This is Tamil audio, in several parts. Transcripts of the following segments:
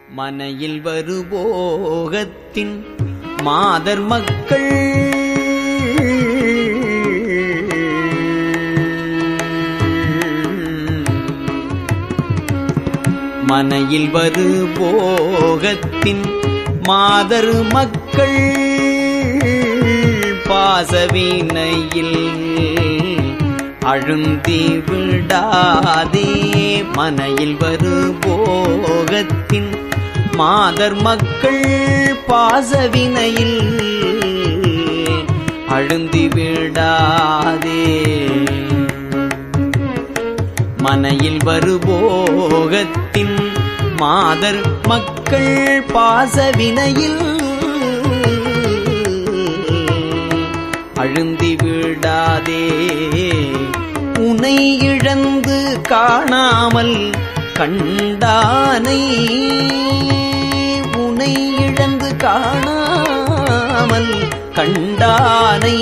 மனையில் வருபோகத்தின் மாதர் மக்கள் மனையில் வருபோகத்தின் மாதர் மக்கள் பாசவினையில் அழுந்தி விடாதே மனையில் வருபோகத்தின் மாதர் மக்கள் பாசவினையில் அழுந்தி விடாதே மனையில் வருபோகத்தின் மாதர் மக்கள் பாசவினையில் அழுந்தி விடாதே உனை இழந்து காணாமல் கண்டானை உனை இழந்து காணாமல் கண்டானை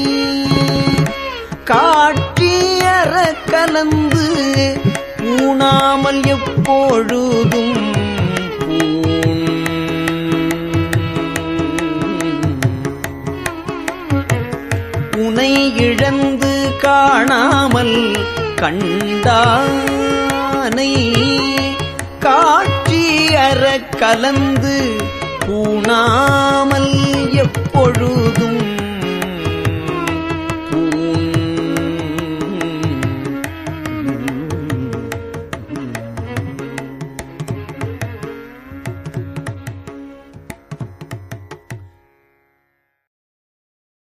காற்றியற கலந்து ஊனாமல் எப்பொழுதும் பூண். உனை இழந்து காணாமல் கண்டானை காற்றியற கலந்து பூணாமல் எப்பொழுதும்